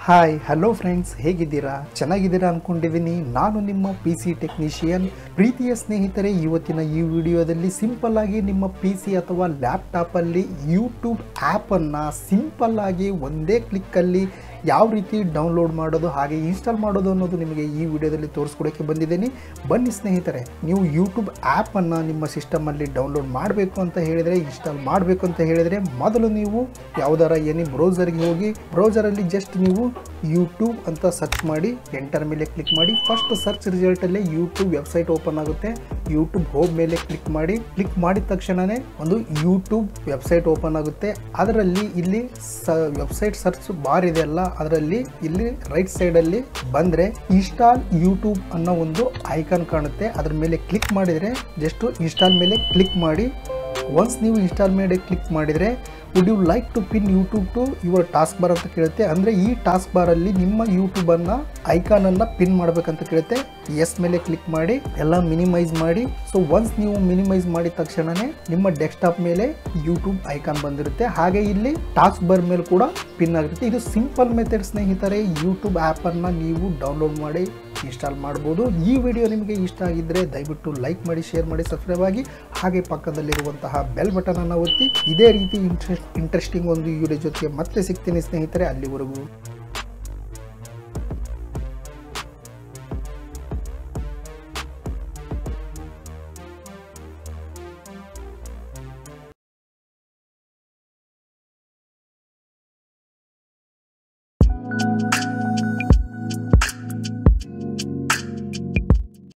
hi hello friends ಹೇಗಿದ್ದೀರಾ ಚೆನ್ನಾಗಿದ್ದೀರಾ ಅಂದ್ಕೊಂಡಿದ್ದೀನಿ ನಾನು ನಿಮ್ಮ ಪಿ ಸಿ ಟೆಕ್ನಿಷಿಯನ್ ಪ್ರೀತಿಯ ಸ್ನೇಹಿತರೆ ಇವತ್ತಿನ ಈ ವಿಡಿಯೋದಲ್ಲಿ ಸಿಂಪಲ್ ಆಗಿ ನಿಮ್ಮ ಪಿ ಸಿ ಅಥವಾ ಲ್ಯಾಪ್ಟಾಪಲ್ಲಿ ಯೂಟ್ಯೂಬ್ ಆ್ಯಪನ್ನು ಸಿಂಪಲ್ ಆಗಿ ಒಂದೇ ಕ್ಲಿಕ್ಕಲ್ಲಿ ಯಾವ ರೀತಿ ಡೌನ್ಲೋಡ್ ಮಾಡೋದು ಹಾಗೆ ಇನ್ಸ್ಟಾಲ್ ಮಾಡೋದು ಅನ್ನೋದು ನಿಮಗೆ ಈ ವಿಡಿಯೋದಲ್ಲಿ ತೋರಿಸ್ಕೊಡೋಕ್ಕೆ ಬಂದಿದ್ದೀನಿ ಬನ್ನಿ ಸ್ನೇಹಿತರೆ ನೀವು ಯೂಟ್ಯೂಬ್ ಆ್ಯಪನ್ನು ನಿಮ್ಮ ಸಿಸ್ಟಮಲ್ಲಿ ಡೌನ್ಲೋಡ್ ಮಾಡಬೇಕು ಅಂತ ಹೇಳಿದರೆ ಇನ್ಸ್ಟಾಲ್ ಮಾಡಬೇಕು ಅಂತ ಹೇಳಿದರೆ ಮೊದಲು ನೀವು ಯಾವುದರ ಏನಿ ಬ್ರೌಸರ್ಗೆ ಹೋಗಿ ಬ್ರೌಸರಲ್ಲಿ ಜಸ್ಟ್ ನೀವು ಯೂಟ್ಯೂಬ್ ಅಂತ ಸರ್ಚ್ ಮಾಡಿ ಎಂಟರ್ ಮೇಲೆ ಕ್ಲಿಕ್ ಮಾಡಿ ಫಸ್ಟ್ ಸರ್ಚ್ ರಿಸಲ್ಟಲ್ಲೇ ಯೂಟ್ಯೂಬ್ ವೆಬ್ಸೈಟ್ ಓಪನ್ ಆಗುತ್ತೆ ಯೂಟ್ಯೂಬ್ ಹೋಮ್ ಮೇಲೆ ಕ್ಲಿಕ್ ಮಾಡಿ ಕ್ಲಿಕ್ ಮಾಡಿದ ತಕ್ಷಣವೇ ಒಂದು ಯೂಟ್ಯೂಬ್ ವೆಬ್ಸೈಟ್ ಓಪನ್ ಆಗುತ್ತೆ ಅದರಲ್ಲಿ ಇಲ್ಲಿ ಸ ವೆಬ್ಸೈಟ್ ಸರ್ಚ್ ಬಾರ್ ಇದೆ ಅಲ್ಲ ಅದರಲ್ಲಿ ಇಲ್ಲಿ ರೈಟ್ ಸೈಡಲ್ಲಿ ಬಂದರೆ ಇನ್ಸ್ಟಾಲ್ ಯೂಟ್ಯೂಬ್ ಅನ್ನೋ ಒಂದು ಐಕಾನ್ ಕಾಣುತ್ತೆ ಅದ್ರ ಮೇಲೆ ಕ್ಲಿಕ್ ಮಾಡಿದರೆ ಜಸ್ಟ್ ಇನ್ಸ್ಟಾಲ್ ಮೇಲೆ ಕ್ಲಿಕ್ ಮಾಡಿ ಒನ್ಸ್ ನೀವು ಇನ್ಸ್ಟಾಲ್ ಮೇಲೆ ಕ್ಲಿಕ್ ಮಾಡಿದರೆ would you like to pin YouTube to your taskbar ಅಂತ ಕೇಳುತ್ತೆ ಅಂದರೆ ಈ ಟಾಸ್ಕ್ ಬಾರಲ್ಲಿ ನಿಮ್ಮ ಯೂಟ್ಯೂಬನ್ನು ಐಕಾನನ್ನು ಪಿನ್ ಮಾಡಬೇಕಂತ ಕೇಳುತ್ತೆ ಎಸ್ ಮೇಲೆ ಕ್ಲಿಕ್ ಮಾಡಿ ಎಲ್ಲ ಮಿನಿಮೈಸ್ ಮಾಡಿ ಸೊ ಒನ್ಸ್ ನೀವು ಮಿನಿಮೈಸ್ ಮಾಡಿದ ತಕ್ಷಣವೇ ನಿಮ್ಮ ಡೆಸ್ಕ್ಟಾಪ್ ಮೇಲೆ ಯೂಟ್ಯೂಬ್ ಐಕಾನ್ ಬಂದಿರುತ್ತೆ ಹಾಗೆ ಇಲ್ಲಿ ಟಾಸ್ಕ್ ಬಾರ್ ಮೇಲೆ ಕೂಡ ಪಿನ್ ಆಗಿರುತ್ತೆ ಇದು ಸಿಂಪಲ್ ಮೆಥಡ್ ಸ್ನೇಹಿತರೆ ಯೂಟ್ಯೂಬ್ ಆ್ಯಪನ್ನು ನೀವು ಡೌನ್ಲೋಡ್ ಮಾಡಿ ಇನ್ಸ್ಟಾಲ್ ಮಾಡ್ಬೋದು ಈ ವಿಡಿಯೋ ನಿಮಗೆ ಇಷ್ಟ ಆಗಿದ್ದರೆ ದಯವಿಟ್ಟು ಲೈಕ್ ಮಾಡಿ ಶೇರ್ ಮಾಡಿ ಸಬ್ಸ್ಕ್ರೈಬ್ ಆಗಿ ಹಾಗೆ ಪಕ್ಕದಲ್ಲಿರುವಂತಹ ಬೆಲ್ ಬಟನ್ ಅನ್ನು ಒತ್ತಿ ಇದೇ ರೀತಿ ಇಂಟ್ರೆಸ್ಟ್ ಇಂಟ್ರೆಸ್ಟಿಂಗ್ ಒಂದು ವಿಡಿಯೋ ಜೊತೆಗೆ ಮತ್ತೆ ಸಿಗ್ತೀನಿ ಸ್ನೇಹಿತರೆ ಅಲ್ಲಿವರೆಗೂ